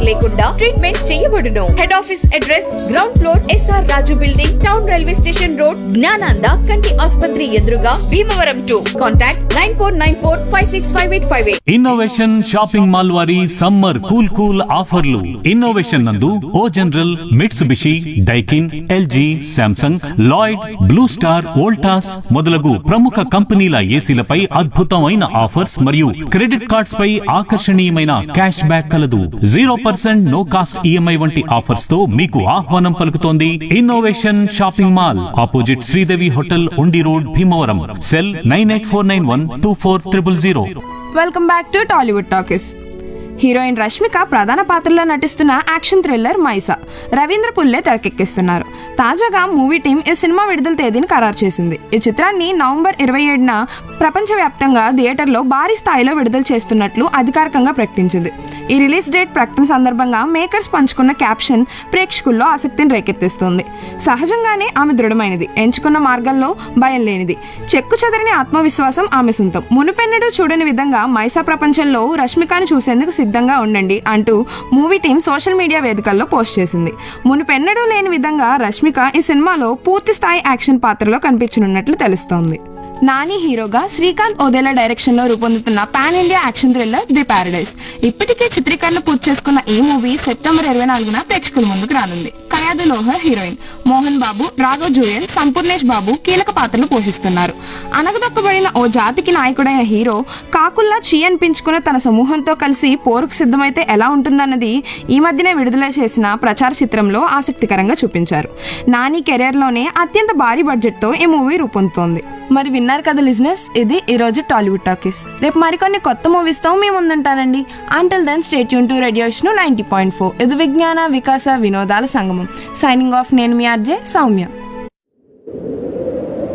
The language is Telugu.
లేకుండా ట్రీట్మెంట్ చేయబడును head office address ground floor SR Raju building town railway station road Gnananda కంటి ఆసుపత్రి ఎదురుగా Bhimavaram to contact nine four nine four five six five eight five eight innovation shopping mall వారి సమ్మర్ కూల్ కూల్ ఆఫర్లు ఇన్నోవేషన్ నందు O general Mitsubishi Daikin LG Samsung Lloyd blue star Voltas మొదలగు ప్రముఖ కంపెనీల ఏసీలపై అద్భుతమైన ఆఫర్స్ మరియు క్రెడిట్ కార్డ్స్ పై ఆకర్షణీయమైన క్యాష్ బ్యాక్ కలదు zero percent no cost EMI వంటి ఆఫర్స్ తో మీకు ఆహ్వానం పలుకుతోంది innovation shopping mall opposite Sridevi hotel Undi road Bhimavaram cell nine eight four nine one two four triple zero welcome back to Tollywood talkies heroine Rashmika ప్రధాన పాత్రలో నటిస్తున్న యాక్షన్ థ్రిల్లర్ మైసా రవీంద్ర పుల్లే తెరకెక్కిస్తున్నారు తాజాగా మూవీ టీం ఈ సినిమా విడుదల తేదీని ఖరారు చేసింది ఈ చిత్రాన్ని నవంబర్ ఇరవై ఏడున ప్రపంచవ్యాప్తంగా థియేటర్లో భారీ స్థాయిలో విడుదల చేస్తున్నట్లు అధికారికంగా ప్రకటించింది ఈ రిలీజ్ డేట్ ప్రకటన సందర్భంగా మేకర్స్ పంచుకున్న క్యాప్షన్ ప్రేక్షకుల్లో ఆసక్తిని రేకెత్తిస్తుంది సహజంగానే ఆమె దృఢమైనది ఎంచుకున్న మార్గంలో భయం లేనిది చెక్కు చెదరని ఆత్మవిశ్వాసం ఆమె సొంతం మునుపెన్నడూ చూడని విధంగా మైసా ప్రపంచంలో రష్మికను చూసేందుకు సిద్ధంగా ఉండండి అంటూ మూవీ టీం సోషల్ మీడియా వేదికల్లో పోస్ట్ చేసింది మునుపెన్నడూ లేని విధంగా రష్మిక ఈ సినిమాలో పూర్తి స్థాయి యాక్షన్ పాత్రలో కనిపించనున్నట్లు తెలుస్తోంది నాని హీరోగా శ్రీకాంత్ ఓదేలా డైరెక్షన్ లో రూపొందుతున్న pan India action thriller The Paradise ఇప్పటికే చిత్రీకరణ పూర్తి చేసుకున్న ఈ మూవీ సెప్టెంబర్ ఇరవై నాలుగున ప్రేక్షకుల ముందుకు రానుంది కయాదు లోహర్ హీరోయిన్ మోహన్ బాబు రాఘవ్ జూయల్ సంపూర్ణేష్ బాబు కీలక పాత్రలు పోషిస్తున్నారు అనగదొక్కబడిన ఓ జాతికి నాయకుడైన హీరో కాకుల్లా చీ అనిపించుకున్న తన సమూహంతో కలిసి పోరుకు సిద్ధమైతే ఎలా ఉంటుందన్నది ఈ మధ్యనే విడుదల చేసిన ప్రచార చిత్రంలో ఆసక్తికరంగా చూపించారు నాని కెరీర్లోనే అత్యంత భారీ బడ్జెట్తో ఈ మూవీ రూపొందుతోంది మరి విన్నారు కదా లిజినెస్ ఇది ఈ రోజు టాలీవుడ్ టాకీస్ రేపు మరికొన్ని కొత్త మూవీస్ తో మీ ముందుంటానండి అంటిల్ దెన్ స్టేట్ యూన్ to radio ninety point four ఇది విజ్ఞాన వికాస వినోదాల సంగమం సైనింగ్ ఆఫ్ నేను మీ ఆర్జే సౌమ్య